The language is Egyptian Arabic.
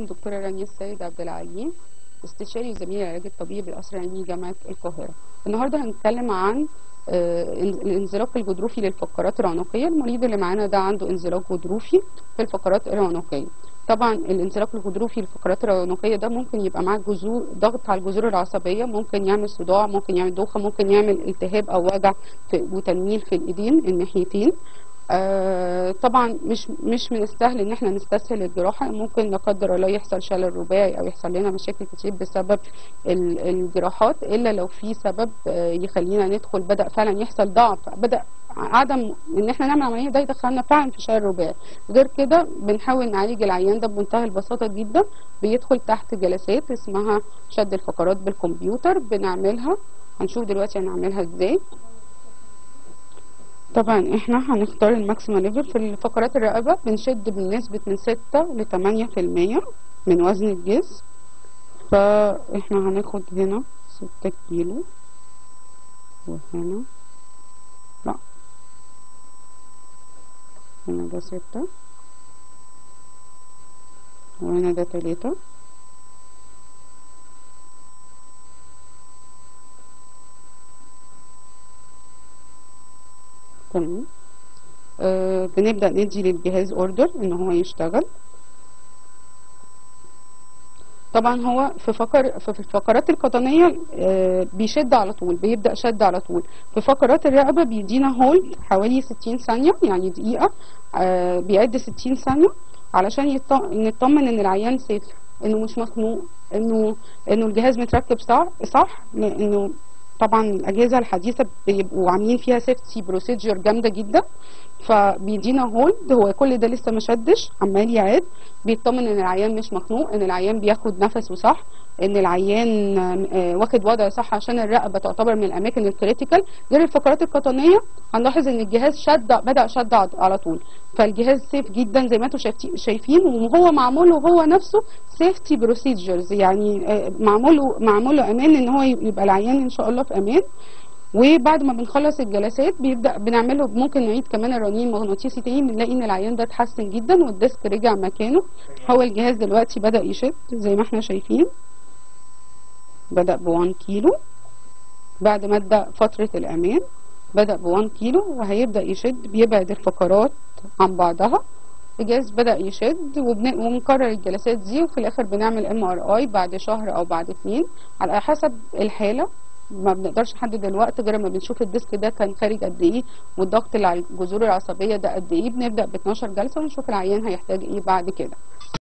معاكم دكتورة رانيا السيد عبد العليم استشاري وزميل العلاج الطبيعي بالقصر العيني جامعة القاهرة النهاردة هنتكلم عن آه، الانزلاق الغضروفي للفقرات العنقية المريض اللي معانا ده عنده انزلاق غضروفي في الفقرات العنقية طبعا الانزلاق الغضروفي للفقرات العنقية ده ممكن يبقى معاه جذور ضغط على الجذور العصبية ممكن يعمل صداع ممكن يعمل دوخة ممكن يعمل التهاب أو وجع في وتنميل في الإيدين الناحيتين آه طبعا مش مش من السهل ان احنا نستسهل الجراحه ممكن لا قدر الله يحصل شلل رباعي او يحصل لنا مشاكل كتير بسبب ال- الجراحات الا لو في سبب آه يخلينا ندخل بدا فعلا يحصل ضعف بدا عدم ان احنا نعمل عمليه ده يدخلنا فعلا في شلل رباعي غير كده بنحاول نعالج العيان ده بمنتهى البساطه جدا بيدخل تحت جلسات اسمها شد الفقرات بالكمبيوتر بنعملها هنشوف دلوقتي هنعملها ازاي طبعا احنا هنختار الماكسيمم ليفل في فقرات الرقبة بنشد بنسبة من ستة لتمانية في المية من وزن الجسم فاحنا هناخد هنا ستة كيلو وهنا لا هنا ده ستة وهنا ده تلاتة تمام آه بنبدأ ندي للجهاز اوردر ان هو يشتغل طبعا هو في فقر في الفقرات القطنية آه بيشد على طول بيبدأ شد على طول في فقرات الرقبة بيدينا هولد حوالي 60 ثانية يعني دقيقة آه بيعد 60 ثانية علشان يط... نطمن ان العيان سيف انه مش مخنوق انه انه الجهاز متركب صح صح لانه طبعا الاجهزه الحديثه بيبقوا عاملين فيها سيفتي بروسيجر جامده جدا فبيدينا هولد هو كل ده لسه ما شدش عمال يعد بيطمن ان العيان مش مخنوق ان العيان بياخد نفسه صح ان العيان آه واخد وضع صح عشان الرقبه تعتبر من الاماكن الكريتيكال غير الفقرات القطنيه هنلاحظ ان الجهاز شد بدا شد على طول فالجهاز سيف جدا زي ما انتم شايفين وهو معمول له هو نفسه سيفتي بروسيجرز يعني آه معمول له معمول له امان ان هو يبقى العيان ان شاء الله في امان وبعد ما بنخلص الجلسات بيبدا بنعمله ممكن نعيد كمان الرنين المغناطيسي تاني بنلاقي ان العيان ده اتحسن جدا والديسك رجع مكانه هو الجهاز دلوقتي بدا يشد زي ما احنا شايفين بدا ب 1 كيلو بعد ما ادى فتره الامان بدا ب 1 كيلو وهيبدا يشد بيبعد الفقرات عن بعضها الجهاز بدا يشد وبن... وبنكرر الجلسات دي وفي الاخر بنعمل ام ار اي بعد شهر او بعد اتنين على حسب الحاله ما بنقدرش نحدد الوقت غير ما بنشوف الديسك ده كان خارج قد ايه والضغط اللي على الجذور العصبيه ده قد ايه بنبدا ب 12 جلسه ونشوف العيان هيحتاج ايه بعد كده